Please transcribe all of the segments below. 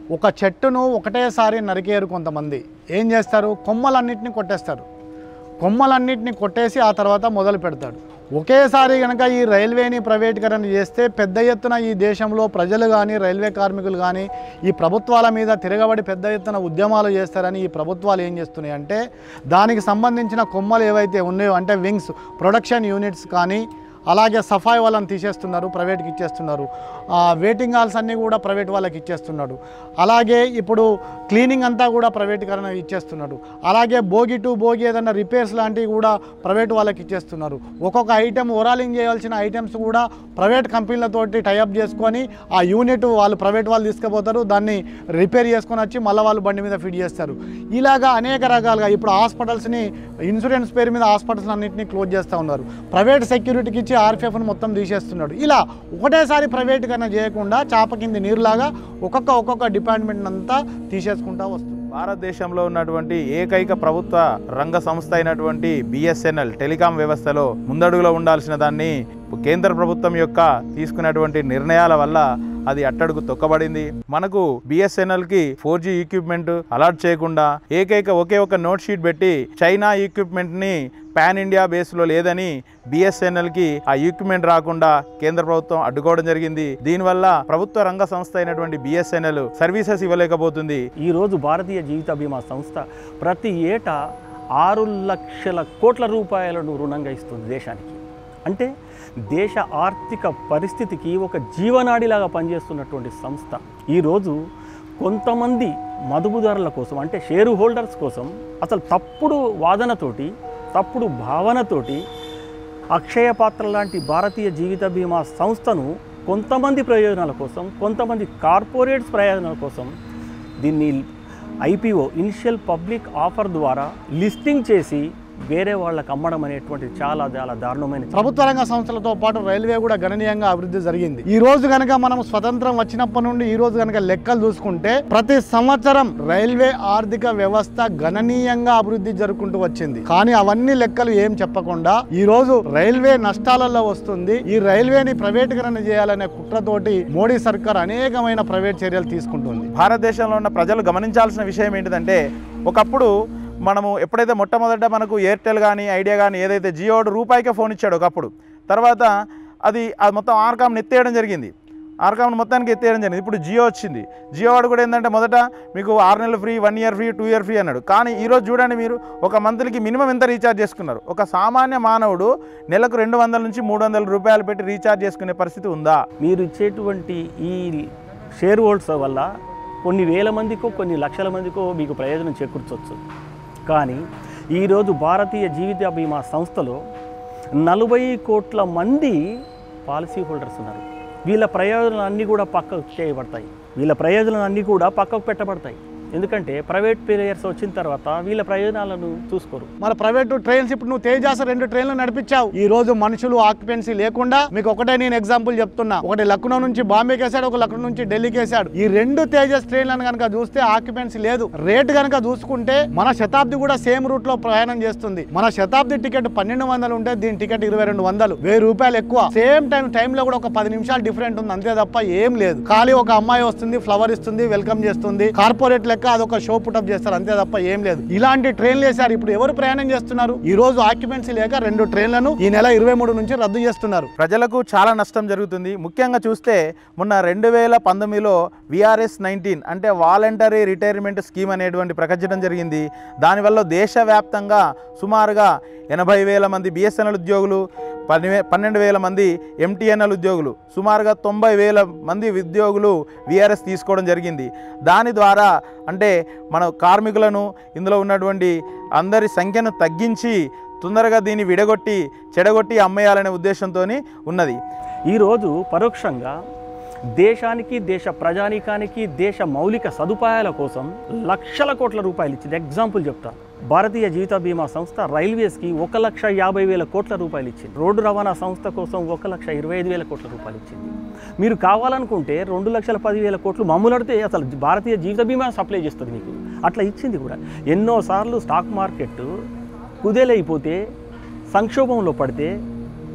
ఒక చెట్టును ఒకటేసారి నరికేరు కొంతమంది ఏం చేస్తారు కొమ్మలన్నింటినీ కొట్టేస్తారు కొమ్మలన్నింటినీ కొట్టేసి ఆ తర్వాత మొదలు పెడతాడు ఒకేసారి కనుక ఈ రైల్వేని ప్రైవేటీకరణ చేస్తే పెద్ద ఎత్తున ఈ దేశంలో ప్రజలు కానీ రైల్వే కార్మికులు కానీ ఈ ప్రభుత్వాల మీద తిరగబడి పెద్ద ఎత్తున ఉద్యమాలు చేస్తారని ఈ ప్రభుత్వాలు ఏం చేస్తున్నాయి అంటే దానికి సంబంధించిన కొమ్మలు ఏవైతే ఉన్నాయో అంటే వింగ్స్ ప్రొడక్షన్ యూనిట్స్ కానీ అలాగే సఫాయి వాళ్ళని తీసేస్తున్నారు ప్రైవేట్కి ఇచ్చేస్తున్నారు ఆ, వెయిటింగ్ హాల్స్ అన్నీ కూడా ప్రైవేట్ వాళ్ళకి ఇచ్చేస్తున్నాడు అలాగే ఇప్పుడు క్లీనింగ్ అంతా కూడా ప్రైవేటీకరణ ఇచ్చేస్తున్నాడు అలాగే భోగి టు భోగి ఏదైనా రిపేర్స్ లాంటివి కూడా ప్రైవేట్ వాళ్ళకి ఇచ్చేస్తున్నారు ఒక్కొక్క ఐటెం ఓరాలింగ్ చేయాల్సిన ఐటమ్స్ కూడా ప్రైవేట్ కంపెనీలతోటి టైఅప్ చేసుకొని ఆ యూనిట్ వాళ్ళు ప్రైవేట్ వాళ్ళు తీసుకుపోతారు దాన్ని రిపేర్ చేసుకొని వచ్చి మళ్ళీ వాళ్ళు బండి మీద ఫిట్ చేస్తారు ఇలాగా అనేక రకాలుగా ఇప్పుడు హాస్పిటల్స్ని ఇన్సూరెన్స్ పేరు మీద హాస్పిటల్స్ అన్నింటినీ క్లోజ్ చేస్తూ ఉన్నారు ప్రైవేట్ సెక్యూరిటీకి ఇచ్చి ఆర్పిఎఫ్ను మొత్తం తీసేస్తున్నాడు ఇలా ఒకటేసారి ప్రైవేట్గానే చేయకుండా చాప కింది నీరులాగా ఒక్కొక్క ఒక్కొక్క డిపార్ట్మెంట్ అంతా తీసేసుకుంటా వస్తుంది భారతదేశంలో ఉన్నటువంటి ఏకైక ప్రభుత్వ రంగ సంస్థ అయినటువంటి బిఎస్ఎన్ఎల్ టెలికాం వ్యవస్థలో ముందడుగులో ఉండాల్సిన దాన్ని కేంద్ర ప్రభుత్వం యొక్క తీసుకున్నటువంటి నిర్ణయాల వల్ల అది అట్టడుగు తొక్కబడింది మనకు బిఎస్ఎన్ఎల్ కి ఫోర్ జీ ఎక్విప్మెంట్ అలాట్ చేయకుండా ఏకైక ఒకే ఒక నోట్ షీట్ పెట్టి చైనా ఎక్విప్మెంట్ ని పాన్ ఇండియా బేస్లో లేదని బిఎస్ఎన్ఎల్ కి ఆ ఎక్విప్మెంట్ రాకుండా కేంద్ర ప్రభుత్వం అడ్డుకోవడం జరిగింది దీనివల్ల ప్రభుత్వ రంగ సంస్థ అయినటువంటి బిఎస్ఎన్ఎల్ సర్వీసెస్ ఇవ్వలేకపోతుంది ఈరోజు భారతీయ జీవిత బీమా సంస్థ ప్రతి ఏటా ఆరు లక్షల కోట్ల రూపాయలను రుణంగా ఇస్తుంది దేశానికి అంటే దేశ ఆర్థిక పరిస్థితికి ఒక జీవనాడిలాగా పనిచేస్తున్నటువంటి సంస్థ ఈరోజు కొంతమంది మదుపుదారుల కోసం అంటే షేర్ హోల్డర్స్ కోసం అసలు తప్పుడు వాదనతోటి తప్పుడు భావనతోటి అక్షయ పాత్ర లాంటి భారతీయ జీవిత బీమా సంస్థను కొంతమంది ప్రయోజనాల కోసం కొంతమంది కార్పొరేట్స్ ప్రయోజనాల కోసం దీన్ని ఐపీఓ ఇనిషియల్ పబ్లిక్ ఆఫర్ ద్వారా లిస్టింగ్ చేసి వేరే వాళ్ళకి అమ్మడం అనేటువంటిది చాలా చాలా దారుణమైన ప్రభుత్వ రంగ సంస్థలతో పాటు రైల్వే కూడా గణనీయంగా అభివృద్ధి జరిగింది ఈ రోజు కనుక మనం స్వతంత్రం వచ్చినప్పటి నుండి ఈ రోజు కనుక లెక్కలు చూసుకుంటే ప్రతి సంవత్సరం రైల్వే ఆర్థిక వ్యవస్థ గణనీయంగా అభివృద్ధి జరుపుకుంటూ వచ్చింది కానీ అవన్నీ లెక్కలు ఏం చెప్పకుండా ఈ రోజు రైల్వే నష్టాలలో వస్తుంది ఈ రైల్వేని ప్రైవేటీకరణ చేయాలనే కుట్రతోటి మోడీ సర్కార్ అనేకమైన ప్రైవేట్ చర్యలు తీసుకుంటుంది భారతదేశంలో ఉన్న ప్రజలు గమనించాల్సిన విషయం ఏంటిదంటే ఒకప్పుడు మనము ఎప్పుడైతే మొట్టమొదట మనకు ఎయిర్టెల్ కానీ ఐడియా కానీ ఏదైతే జియోడు రూపాయికే ఫోన్ ఇచ్చాడు ఒకప్పుడు తర్వాత అది అది మొత్తం ఆర్కామ్ని ఎత్తేయడం జరిగింది ఆర్కామ్ని మొత్తానికి ఎత్తేయడం జరిగింది ఇప్పుడు జియో వచ్చింది జియో వాడు కూడా ఏంటంటే మొదట మీకు ఆరు నెలలు free one year free two year free అన్నాడు కానీ ఈరోజు చూడండి మీరు ఒక మంత్లీకి మినిమం ఎంత రీఛార్జ్ చేసుకున్నారు ఒక సామాన్య మానవుడు నెలకు రెండు వందల నుంచి మూడు వందల రూపాయలు పెట్టి రీఛార్జ్ చేసుకునే పరిస్థితి ఉందా మీరు ఇచ్చేటువంటి ఈ షేర్ హోల్డ్స్ వల్ల కొన్ని వేల మందికో కొన్ని లక్షల మందికో మీకు ప్రయోజనం చేకూర్చవచ్చు కానీ ఈరోజు భారతీయ జీవిత బీమా సంస్థలో నలభై కోట్ల మంది పాలసీ హోల్డర్స్ ఉన్నారు వీళ్ళ ప్రయోజనాలు అన్నీ కూడా పక్కకు చేయబడతాయి వీళ్ళ ప్రయోజనాలు అన్నీ కూడా పక్కకు పెట్టబడతాయి ఎందుకంటే ప్రైవేట్ ప్లేయర్స్ వచ్చిన తర్వాత వీళ్ళ ప్రయోజనాలను చూసుకోరు మన ప్రైవేట్ ట్రైన్స్ ఇప్పుడు నువ్వు తేజాస్ రెండు ట్రైన్లు నడిపించావు ఈ రోజు మనుషులు ఆక్యుపెన్సీ లేకుండా మీకు ఒకటే నేను ఎగ్జాంపుల్ చెప్తున్నా ఒకటి లక్నో నుంచి బాంబేకి వేసాడు ఒక లక్నో నుంచి ఢిల్లీకి వేసాడు ఈ రెండు తేజస్ ట్రైన్లను కనుక చూస్తే ఆక్యుపెన్సీ లేదు రేట్ కనుక చూసుకుంటే మన శతాబ్ది కూడా సేమ్ రూట్ లో ప్రయాణం చేస్తుంది మన శతాబ్ది టికెట్ పన్నెండు వందలు ఉంటే దీని టికెట్ ఇరవై రెండు వందలు వెయ్యి రూపాయలు ఎక్కువ సేమ్ టైం టైం లో కూడా ఒక పది నిమిషాలు డిఫరెంట్ ఉంది అంతే తప్ప ఏం లేదు ఖాళీ ఒక అమ్మాయి వస్తుంది ఫ్లవర్ ఇస్తుంది వెల్కమ్ చేస్తుంది కార్పొరేట్ లెక్క అదొక షో పుటప్ చేస్తారు అంతే తప్ప ఏం లేదు ఇలాంటి ట్రైన్లు వేసారు ఇప్పుడు ఎవరు ప్రయాణం చేస్తున్నారు ఈ రోజు ఆక్యుపెన్సీ లేక రెండు ట్రైన్లను ఈ నెల ఇరవై మూడు నుంచి రద్దు చేస్తున్నారు ప్రజలకు చాలా నష్టం జరుగుతుంది ముఖ్యంగా చూస్తే మొన్న రెండు వేల పంతొమ్మిదిలో విఆర్ఎస్ నైన్టీన్ అంటే వాలంటరీ రిటైర్మెంట్ స్కీమ్ అనేటువంటి ప్రకటించడం జరిగింది దానివల్ల దేశవ్యాప్తంగా సుమారుగా ఎనభై వేల మంది బిఎస్ఎన్ఎల్ ఉద్యోగులు పది పన్నెండు వేల మంది ఎంటీఎన్ఎల్ ఉద్యోగులు సుమారుగా తొంభై వేల మంది ఉద్యోగులు విఆర్ఎస్ తీసుకోవడం జరిగింది దాని ద్వారా అంటే మన కార్మికులను ఇందులో ఉన్నటువంటి అందరి సంఖ్యను తగ్గించి తొందరగా దీన్ని విడగొట్టి చెడగొట్టి అమ్మేయాలనే ఉద్దేశంతో ఉన్నది ఈరోజు పరోక్షంగా దేశానికి దేశ ప్రజానీకానికి దేశ మౌలిక సదుపాయాల కోసం లక్షల కోట్ల రూపాయలు ఇచ్చింది ఎగ్జాంపుల్ చెప్తా భారతీయ జీవిత బీమా సంస్థ రైల్వేస్కి ఒక లక్ష యాభై వేల కోట్ల రూపాయలు ఇచ్చింది రోడ్డు రవాణా సంస్థ కోసం ఒక లక్ష ఇరవై ఐదు వేల కోట్ల రూపాయలు ఇచ్చింది మీరు కావాలనుకుంటే రెండు లక్షల పదివేల కోట్లు మమ్ములడితే అసలు భారతీయ జీవిత బీమా సప్లై చేస్తుంది మీకు అట్లా ఇచ్చింది కూడా ఎన్నోసార్లు స్టాక్ మార్కెట్ కుదేలైపోతే సంక్షోభంలో పడితే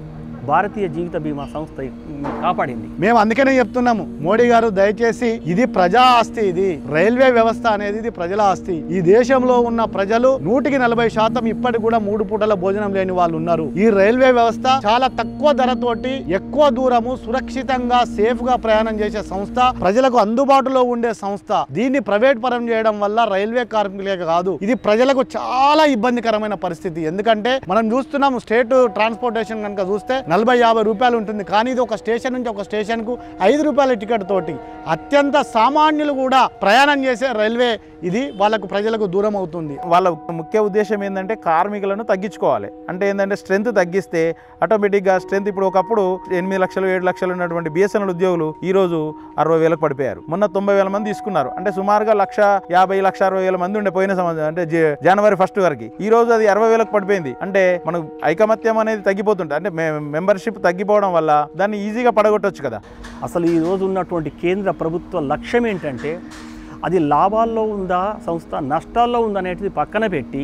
భారతీయ జీవిత బీమా సంస్థ కాపాడింది మేము అందుకనే చెప్తున్నాము మోడీ గారు దయచేసి ఇది ప్రజా ఆస్తి ఇది రైల్వే వ్యవస్థ అనేది ఇది ప్రజల ఆస్తి ఈ దేశంలో ఉన్న ప్రజలు నూటికి నలభై శాతం ఇప్పటికి కూడా మూడు పూటల భోజనం లేని వాళ్ళు ఉన్నారు ఈ రైల్వే వ్యవస్థ చాలా తక్కువ ధరతోటి ఎక్కువ దూరము సురక్షితంగా సేఫ్ గా ప్రయాణం చేసే సంస్థ ప్రజలకు అందుబాటులో ఉండే సంస్థ దీన్ని ప్రైవేట్ పరం చేయడం వల్ల రైల్వే కార్మికులే కాదు ఇది ప్రజలకు చాలా ఇబ్బందికరమైన పరిస్థితి ఎందుకంటే మనం చూస్తున్నాము స్టేట్ ట్రాన్స్పోర్టేషన్ కనుక చూస్తే నలభై యాభై రూపాయలు ఉంటుంది కానీ ఇది ఒక స్టేషన్ నుంచి ఒక స్టేషన్ కు ఐదు రూపాయల టికెట్ తోటి అత్యంత సామాన్యులు కూడా ప్రయాణం చేసే రైల్వే ఇది వాళ్ళకు ప్రజలకు దూరం అవుతుంది వాళ్ళ ముఖ్య ఉద్దేశం ఏంటంటే కార్మికులను తగ్గించుకోవాలి అంటే ఏంటంటే స్ట్రెంత్ తగ్గిస్తే ఆటోమేటిక్గా స్ట్రెంత్ ఇప్పుడు ఒకప్పుడు ఎనిమిది లక్షలు ఏడు లక్షలు ఉన్నటువంటి బిఎస్ఎన్ఎల్ ఉద్యోగులు ఈ రోజు అరవై వేలకు పడిపోయారు మొన్న తొంభై వేల మంది తీసుకున్నారు అంటే సుమారుగా లక్ష యాభై లక్ష అరవై వేల మంది ఉండే పోయిన సంవత్సరం అంటే జ- జనవరి ఫస్ట్ వరకు ఈ రోజు అది అరవై వేలకు పడిపోయింది అంటే మనకు ఐకమత్యం అనేది తగ్గిపోతుంటుంది అంటే మెంబర్షిప్ తగ్గిపోవడం వల్ల దాన్ని ఈజీగా పడగొట్టొచ్చు కదా అసలు ఈ రోజు ఉన్నటువంటి కేంద్ర ప్రభుత్వ లక్ష్యం ఏంటంటే అది లాభాల్లో ఉందా సంస్థ నష్టాల్లో ఉందా అనేది పక్కన పెట్టి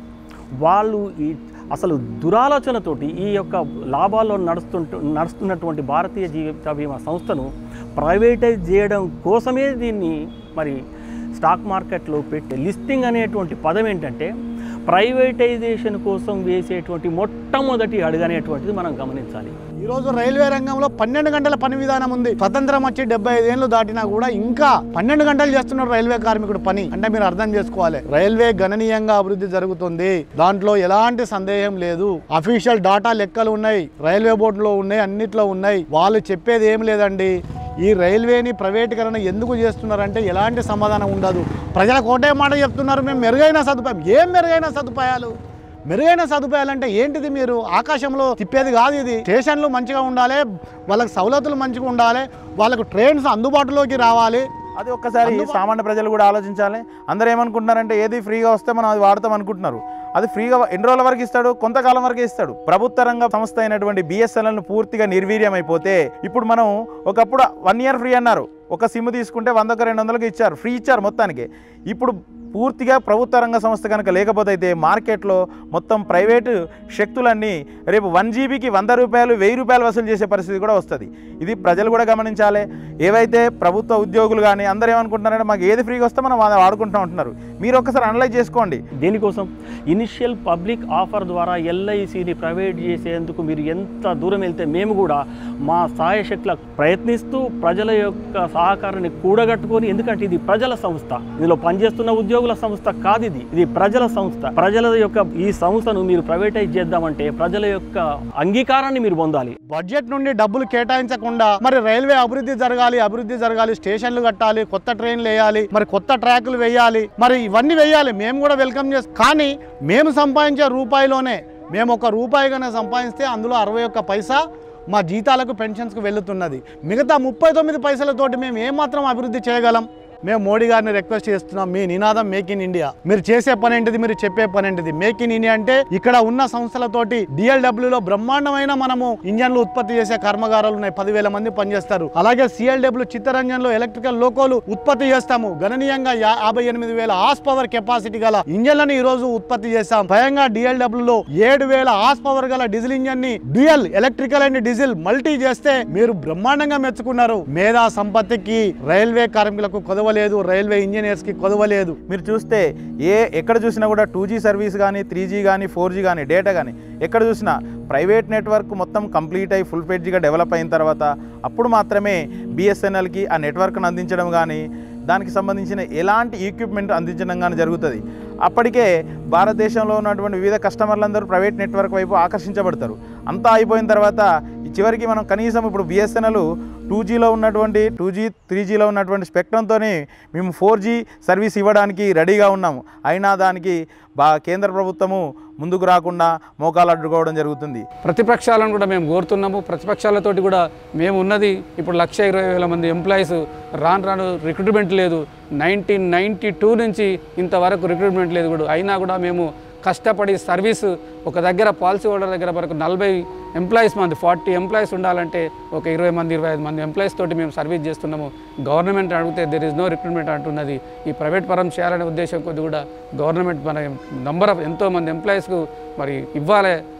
వాళ్ళు ఈ అసలు దురాలోచనతోటి ఈ యొక్క లాభాల్లో నడుస్తుంటు నడుస్తున్నటువంటి భారతీయ జీవిత బీమా సంస్థను ప్రైవేటైజ్ చేయడం కోసమే దీన్ని మరి స్టాక్ మార్కెట్లో పెట్టే లిస్టింగ్ అనేటువంటి పదం ఏంటంటే ప్రైవేటైజేషన్ కోసం వేసేటువంటి మొట్టమొదటి అడుగు అనేటువంటిది మనం గమనించాలి ఈ రోజు రైల్వే రంగంలో పన్నెండు గంటల పని విధానం ఉంది స్వతంత్రం వచ్చి డెబ్బై ఐదేళ్లు దాటినా కూడా ఇంకా పన్నెండు గంటలు చేస్తున్నారు రైల్వే కార్మికుడు పని అంటే మీరు అర్థం చేసుకోవాలి రైల్వే గణనీయంగా అభివృద్ధి జరుగుతుంది దాంట్లో ఎలాంటి సందేహం లేదు అఫీషియల్ డాటా లెక్కలు ఉన్నాయి రైల్వే బోర్డులో ఉన్నాయి అన్నిట్లో ఉన్నాయి వాళ్ళు చెప్పేది ఏం లేదండి ఈ రైల్వేని ప్రైవేటీకరణ ఎందుకు చేస్తున్నారంటే ఎలాంటి సమాధానం ఉండదు ప్రజలకు ఒకటే మాట చెప్తున్నారు మేము మెరుగైన సదుపాయం ఏం మెరుగైన సదుపాయాలు మెరుగైన సదుపాయాలు అంటే ఏంటిది మీరు ఆకాశంలో తిప్పేది కాదు ఇది స్టేషన్లు మంచిగా ఉండాలి వాళ్ళకి సవలతులు మంచిగా ఉండాలి వాళ్ళకు ట్రైన్స్ అందుబాటులోకి రావాలి అది ఒక్కసారి అందుబా- సామాన్య ప్రజలు కూడా ఆలోచించాలి అందరూ ఏమనుకుంటున్నారంటే ఏది ఫ్రీగా వస్తే మనం అది వాడతాం అనుకుంటున్నారు అది ఫ్రీగా ఎన్ని రోజుల వరకు ఇస్తాడు కొంతకాలం వరకే ఇస్తాడు ప్రభుత్వ రంగ సంస్థ అయినటువంటి బిఎస్ఎన్ఎల్ పూర్తిగా నిర్వీర్యం అయిపోతే ఇప్పుడు మనం ఒకప్పుడు వన్ ఇయర్ ఫ్రీ అన్నారు ఒక సిమ్ తీసుకుంటే వందకు రెండు వందలకు ఇచ్చారు ఫ్రీ ఇచ్చారు మొత్తానికి ఇప్పుడు పూర్తిగా ప్రభుత్వ రంగ సంస్థ కనుక లేకపోతే అయితే మార్కెట్లో మొత్తం ప్రైవేటు శక్తులన్నీ రేపు వన్ జీబీకి వంద రూపాయలు వెయ్యి రూపాయలు వసూలు చేసే పరిస్థితి కూడా వస్తుంది ఇది ప్రజలు కూడా గమనించాలి ఏవైతే ప్రభుత్వ ఉద్యోగులు కానీ అందరూ ఏమనుకుంటున్నారంటే మాకు ఏది ఫ్రీగా వస్తే మనం అది వాడుకుంటూ ఉంటున్నారు మీరు ఒక్కసారి అనలైజ్ చేసుకోండి దేనికోసం ఇనిషియల్ పబ్లిక్ ఆఫర్ ద్వారా ఎల్ఐసిని ప్రైవేట్ చేసేందుకు మీరు ఎంత దూరం వెళ్తే మేము కూడా మా సాయశక్తుల ప్రయత్నిస్తూ ప్రజల యొక్క సహకారాన్ని కూడగట్టుకొని ఎందుకంటే ఇది ప్రజల సంస్థ ఇందులో పనిచేస్తున్న ఉద్యోగుల సంస్థ కాదు ఇది ఇది ప్రజల సంస్థ ప్రజల యొక్క ఈ సంస్థను మీరు ప్రైవేటైజ్ చేద్దామంటే ప్రజల యొక్క అంగీకారాన్ని మీరు పొందాలి బడ్జెట్ నుండి డబ్బులు కేటాయించకుండా మరి రైల్వే అభివృద్ధి జరగాలి అభివృద్ధి జరగాలి స్టేషన్లు కట్టాలి కొత్త ట్రైన్లు వేయాలి మరి కొత్త ట్రాకులు వేయాలి మరి ఇవన్నీ వేయాలి మేము కూడా వెల్కమ్ చేస్తాం కానీ మేము సంపాదించే రూపాయిలోనే మేము ఒక రూపాయి కన్నా సంపాదిస్తే అందులో అరవై ఒక్క పైసా మా జీతాలకు పెన్షన్స్కి వెళ్తున్నది మిగతా ముప్పై తొమ్మిది పైసలతోటి మేము ఏమాత్రం అభివృద్ధి చేయగలం మేము మోడీ గారిని రిక్వెస్ట్ చేస్తున్నాం మీ నినాదం మేక్ ఇన్ ఇండియా మీరు చేసే పని ఏంటిది మీరు చెప్పే పని ఏంటిది మేక్ ఇన్ ఇండియా అంటే ఇక్కడ ఉన్న సంస్థలతోటి DLW లో బ్రహ్మాండమైన మనము ఇంజన్లు ఉత్పత్తి చేసే కర్మగారాలు ఉన్నాయి పదివేల మంది పనిచేస్తారు అలాగే సిఎల్డబ్ల్యూ చిత్తరంజన్లో ఎలక్ట్రికల్ లోకోలు ఉత్పత్తి చేస్తాము గణనీయంగా యా- యాభై ఎనిమిది వేల హార్స్ పవర్ కెపాసిటీ గల ఇంజన్లను ఈ రోజు ఉత్పత్తి చేస్తాం స్వయంగా DLW లో ఏడు వేల హార్స్ పవర్ గల డీజిల్ ఇంజన్ ని dual electrical and diesel multi చేస్తే మీరు బ్రహ్మాండంగా మెచ్చుకున్నారు మేధా సంపత్తికి రైల్వే కార్మికులకు కొదవలేదు రైల్వే ఇంజనీర్స్ కి కొదవలేదు మీరు చూస్తే ఏ ఎక్కడ చూసినా కూడా టూ జీ సర్వీస్ కానీ త్రీ జీ కానీ ఫోర్ జీ కానీ డేటా కానీ ఎక్కడ చూసినా ప్రైవేట్ నెట్వర్క్ మొత్తం కంప్లీట్ అయి ఫుల్ పేజ్గా డెవలప్ అయిన తర్వాత అప్పుడు మాత్రమే బిఎస్ఎన్ఎల్కి ఆ నెట్వర్క్ను అందించడం కానీ దానికి సంబంధించిన ఎలాంటి ఈక్విప్మెంట్ అందించడం కానీ జరుగుతుంది అప్పటికే భారతదేశంలో ఉన్నటువంటి వివిధ కస్టమర్లందరూ ప్రైవేట్ నెట్వర్క్ వైపు ఆకర్షించబడతారు అంతా అయిపోయిన తర్వాత ఈ చివరికి మనం కనీసం ఇప్పుడు బిఎస్ఎన్ఎల్ టూ జీలో ఉన్నటువంటి టూ జీ త్రీ జీలో ఉన్నటువంటి స్పెక్ట్రంతో మేము ఫోర్ జీ సర్వీస్ ఇవ్వడానికి రెడీగా ఉన్నాము అయినా దానికి బా కేంద్ర ప్రభుత్వము ముందుకు రాకుండా మోకాలు అడ్డుకోవడం జరుగుతుంది ప్రతిపక్షాలను కూడా మేము కోరుతున్నాము ప్రతిపక్షాలతోటి కూడా మేము ఉన్నది ఇప్పుడు లక్ష ఇరవై వేల మంది ఎంప్లాయీస్ రాను రాను రిక్రూట్మెంట్ లేదు నైన్టీన్ నైంటీ టూ నుంచి ఇంతవరకు రిక్రూట్మెంట్ లేదు కూడా అయినా కూడా మేము కష్టపడి సర్వీస్ ఒక దగ్గర పాలసీ హోల్డర్ దగ్గర వరకు నలభై ఎంప్లాయీస్ మంది ఫార్టీ ఎంప్లాయీస్ ఉండాలంటే ఒక ఇరవై మంది ఇరవై ఐదు మంది ఎంప్లాయీస్ తోటి మేము సర్వీస్ చేస్తున్నాము గవర్నమెంట్ అడిగితే దెర్ ఇస్ నో రిక్రూట్మెంట్ అంటున్నది ఈ ప్రైవేట్ పరం చేయాలనే ఉద్దేశం కొద్ది కూడా గవర్నమెంట్ మన నంబర్ ఆఫ్ ఎంతో మంది ఎంప్లాయీస్కు మరి ఇవ్వాలి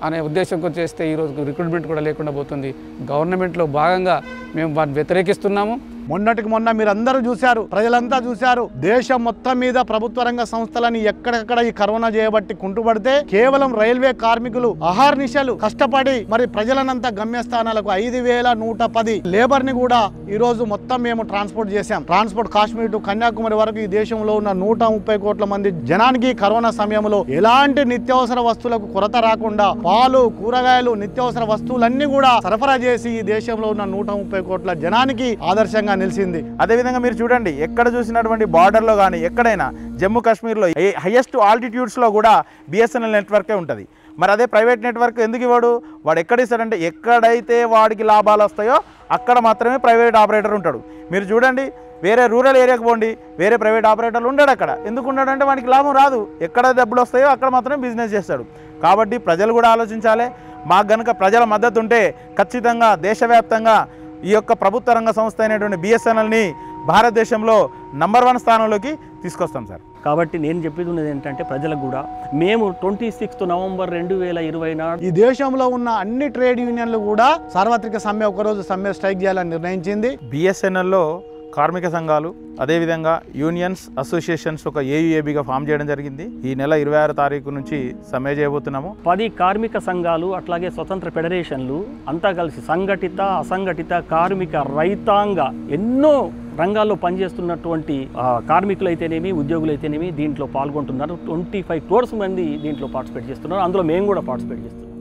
అనే ఉద్దేశంతో చేస్తే ఈరోజు రిక్రూట్మెంట్ కూడా లేకుండా పోతుంది గవర్నమెంట్లో భాగంగా మేము వాటిని వ్యతిరేకిస్తున్నాము మొన్నటికి మొన్న మీరు అందరూ చూశారు ప్రజలంతా చూశారు దేశం మొత్తం మీద ప్రభుత్వ రంగ సంస్థలని ఎక్కడెక్కడ ఈ కరోనా చేయబట్టి కుంటుపడితే కేవలం రైల్వే కార్మికులు అహార్నిశలు కష్టపడి మరి ప్రజలనంతా గమ్యస్థానాలకు ఐదు వేల నూట పది లేబర్ ని కూడా ఈ రోజు మొత్తం మేము ట్రాన్స్పోర్ట్ చేశాం ట్రాన్స్పోర్ట్ కాశ్మీర్ టు కన్యాకుమారి వరకు ఈ దేశంలో ఉన్న నూట ముప్పై కోట్ల మంది జనానికి కరోనా సమయంలో ఎలాంటి నిత్యావసర వస్తువులకు కొరత రాకుండా పాలు కూరగాయలు నిత్యావసర వస్తువులన్నీ కూడా సరఫరా చేసి ఈ దేశంలో ఉన్న నూట ముప్పై కోట్ల జనానికి ఆదర్శంగా నిలిచింది అదేవిధంగా మీరు చూడండి ఎక్కడ చూసినటువంటి బార్డర్లో కానీ ఎక్కడైనా జమ్మూ కాశ్మీర్లో హైయెస్ట్ ఆల్టిట్యూడ్స్లో కూడా బిఎస్ఎన్ఎల్ నెట్వర్కే ఉంటుంది మరి అదే ప్రైవేట్ నెట్వర్క్ ఎందుకు ఇవ్వడు వాడు ఎక్కడ ఇస్తాడంటే ఎక్కడైతే వాడికి లాభాలు వస్తాయో అక్కడ మాత్రమే ప్రైవేట్ ఆపరేటర్ ఉంటాడు మీరు చూడండి వేరే రూరల్ ఏరియాకి పోండి వేరే ప్రైవేట్ ఆపరేటర్లు ఉండడు అక్కడ ఎందుకు ఉన్నాడంటే వానికి లాభం రాదు ఎక్కడ డబ్బులు వస్తాయో అక్కడ మాత్రమే బిజినెస్ చేస్తాడు కాబట్టి ప్రజలు కూడా ఆలోచించాలి మాకు గనుక ప్రజల మద్దతు ఉంటే ఖచ్చితంగా దేశవ్యాప్తంగా ఈ యొక్క ప్రభుత్వ రంగ సంస్థ అయినటువంటి బిఎస్ఎన్ఎల్ని భారతదేశంలో నంబర్ వన్ స్థానంలోకి తీసుకొస్తాం సార్ కాబట్టి నేను చెప్పేది ఉన్నది ఏంటంటే ప్రజలకు కూడా మేము ట్వంటీ సిక్స్త్ నవంబర్ రెండు వేల ఇరవై నాడు ఈ దేశంలో ఉన్న అన్ని ట్రేడ్ యూనియన్లు కూడా సార్వత్రిక సమ్మె ఒకరోజు సమ్మె స్ట్రైక్ చేయాలని నిర్ణయించింది బిఎస్ఎన్ఎల్లో కార్మిక సంఘాలు అదేవిధంగా యూనియన్స్ అసోసియేషన్స్ ఒక ఏయుఏబిగా ఫామ్ చేయడం జరిగింది ఈ నెల ఇరవై ఆరు తారీఖు నుంచి సమ్మె చేయబోతున్నాము పది కార్మిక సంఘాలు అట్లాగే స్వతంత్ర ఫెడరేషన్లు అంతా కలిసి సంఘటిత అసంఘటిత కార్మిక రైతాంగ ఎన్నో రంగాల్లో పనిచేస్తున్నటువంటి ఆ, కార్మికులైతేనేమి ఉద్యోగులైతేనేమి దీంట్లో పాల్గొంటున్నారు ట్వంటీ ఫైవ్ క్రోర్స్ మంది దీంట్లో పార్టిసిపేట్ చేస్తున్నారు అందులో మేము కూడా పార్టిసిపేట్ చేస్తున్నాం